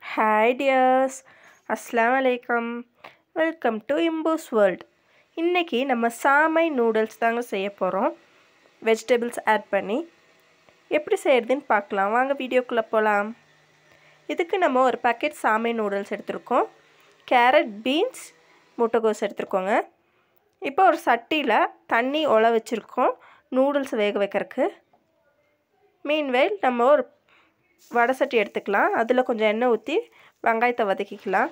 Hi tears அஸ்லாம் வலைக்கம் welcome to impose world இன்றைக்கி நம்ம சாமை நூடுல்ஸ் தாங்க செய்ய போகிறோம் வெஜிடபிள்ஸ் ஆட் பண்ணி எப்படி செய்கிறதுன்னு பார்க்கலாம் வாங்க வீடியோக்குள்ளே போகலாம் இதுக்கு நம்ம ஒரு பேக்கெட் சாமை நூடுல்ஸ் எடுத்திருக்கோம் கேரட் பீன்ஸ் முட்டைகோஸ் எடுத்துருக்கோங்க இப்போ ஒரு சட்டியில் தண்ணி உல வச்சுருக்கோம் நூடுல்ஸ் வேக வைக்கிறதுக்கு மீன்வேல் நம்ம ஒரு வடை சட்டி எடுத்துக்கலாம் அதில் கொஞ்சம் எண்ணெய் ஊற்றி வெங்காயத்தை வதக்கிக்கலாம்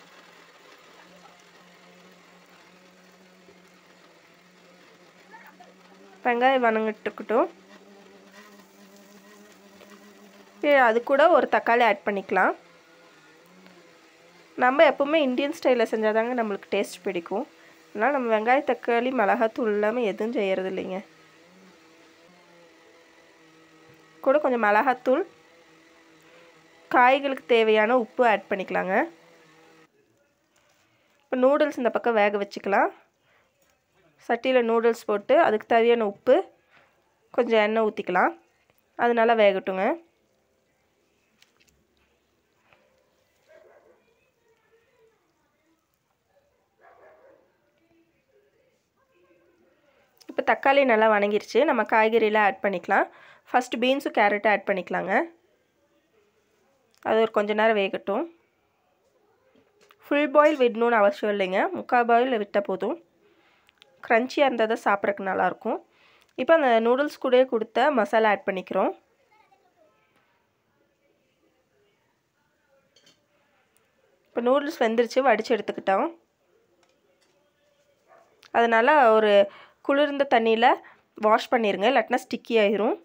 வெங்காயம் வணங்கிட்டுருக்கட்டும் அது கூட ஒரு தக்காளி ஆட் பண்ணிக்கலாம் நம்ம எப்போவுமே இந்தியன் ஸ்டைலில் செஞ்சால் தாங்க நம்மளுக்கு டேஸ்ட் பிடிக்கும் அதனால் நம்ம வெங்காய தக்காளி மிளகாத்தூள் இல்லாமல் எதுவும் செய்கிறது இல்லைங்க கூட கொஞ்சம் மிளகாத்தூள் காய்களுக்கு தேவையான உப்பு ஆட் பண்ணிக்கலாங்க இப்போ நூடுல்ஸ் இந்த பக்கம் வேக வச்சுக்கலாம் சட்டியில் நூடுல்ஸ் போட்டு அதுக்கு தேவையான உப்பு கொஞ்சம் எண்ணெய் ஊற்றிக்கலாம் அது நல்லா வேகட்டுங்க இப்போ தக்காளி நல்லா வணங்கிருச்சு நம்ம காய்கறியெலாம் ஆட் பண்ணிக்கலாம் ஃபஸ்ட்டு பீன்ஸும் கேரட்டும் ஆட் பண்ணிக்கலாங்க அது ஒரு கொஞ்ச நேரம் வேகட்டும் ஃபுல் பாயில் விடணும்னு அவசியம் இல்லைங்க முக்கால் பாயில் விட்டால் போதும் க்ரன்ச்சியாக இருந்தால் தான் சாப்பிட்றதுக்கு நல்லாயிருக்கும் இப்போ அந்த நூடுல்ஸ் கூட கொடுத்த மசாலா ஆட் பண்ணிக்கிறோம் இப்போ நூடுல்ஸ் வெந்துருச்சு வடித்து எடுத்துக்கிட்டோம் அதனால் ஒரு குளிர்ந்த தண்ணியில் வாஷ் பண்ணிடுங்க இல்லாட்டினா ஸ்டிக்கி ஆயிரும்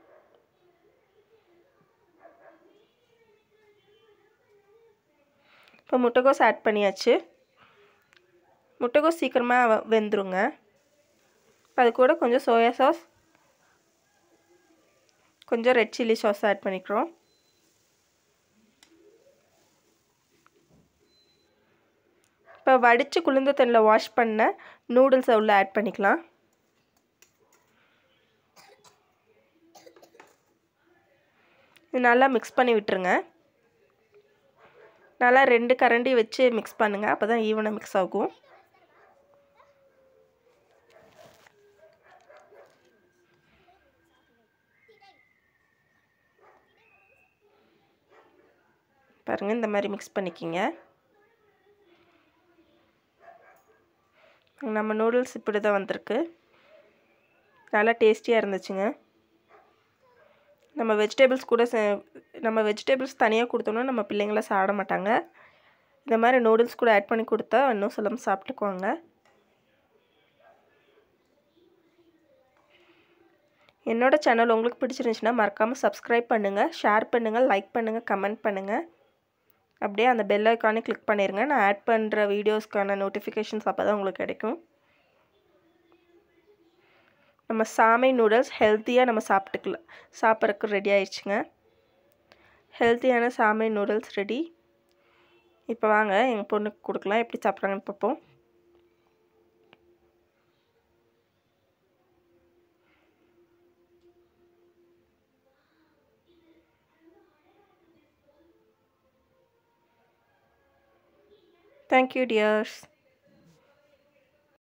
இப்போ முட்டைகோஸ் ஆட் பண்ணியாச்சு முட்டைகோஸ் சீக்கிரமாக வெந்துருங்க அது கூட கொஞ்சம் சோயா சாஸ் கொஞ்சம் ரெட் சில்லி சாஸ் ஆட் பண்ணிக்கிறோம் இப்போ வடித்து குளிர்ந்த தண்ணியில் வாஷ் பண்ண நூடுல்ஸை உள்ள ஆட் பண்ணிக்கலாம் இது நல்லா மிக்ஸ் பண்ணி விட்டுருங்க நல்லா ரெண்டு கரண்டி வச்சு மிக்ஸ் பண்ணுங்கள் அப்போ தான் ஈவனாக மிக்ஸ் ஆகும் பாருங்கள் இந்த மாதிரி மிக்ஸ் பண்ணிக்கிங்க நம்ம நூடுல்ஸ் இப்படி தான் வந்திருக்கு நல்லா டேஸ்டியாக இருந்துச்சுங்க நம்ம வெஜிடபிள்ஸ் கூட நம்ம வெஜிடபிள்ஸ் தனியாக கொடுத்தோன்னா நம்ம பிள்ளைங்களாம் சாப்பிட மாட்டாங்க இந்த மாதிரி நூடுல்ஸ் கூட ஆட் பண்ணி கொடுத்தா இன்னும் சொல்லாமல் சாப்பிட்டுக்குவாங்க என்னோடய சேனல் உங்களுக்கு பிடிச்சிருந்துச்சுன்னா மறக்காமல் சப்ஸ்கிரைப் பண்ணுங்கள் ஷேர் பண்ணுங்கள் லைக் பண்ணுங்கள் கமெண்ட் பண்ணுங்கள் அப்படியே அந்த பெல் ஐக்கானே கிளிக் பண்ணிடுங்க நான் ஆட் பண்ணுற வீடியோஸ்க்கான நோட்டிஃபிகேஷன்ஸ் அப்போ தான் உங்களுக்கு கிடைக்கும் நம்ம சாமை நூடுல்ஸ் ஹெல்த்தியாக நம்ம சாப்பிட்டுக்கலாம் சாப்பிட்றதுக்கு ரெடி ஆயிடுச்சுங்க ஹெல்த்தியான சாமை நூடுல்ஸ் ரெடி இப்போ வாங்க எங்கள் பொண்ணுக்கு கொடுக்கலாம் எப்படி சாப்பிட்றாங்கன்னு பார்ப்போம் Thank you, dears.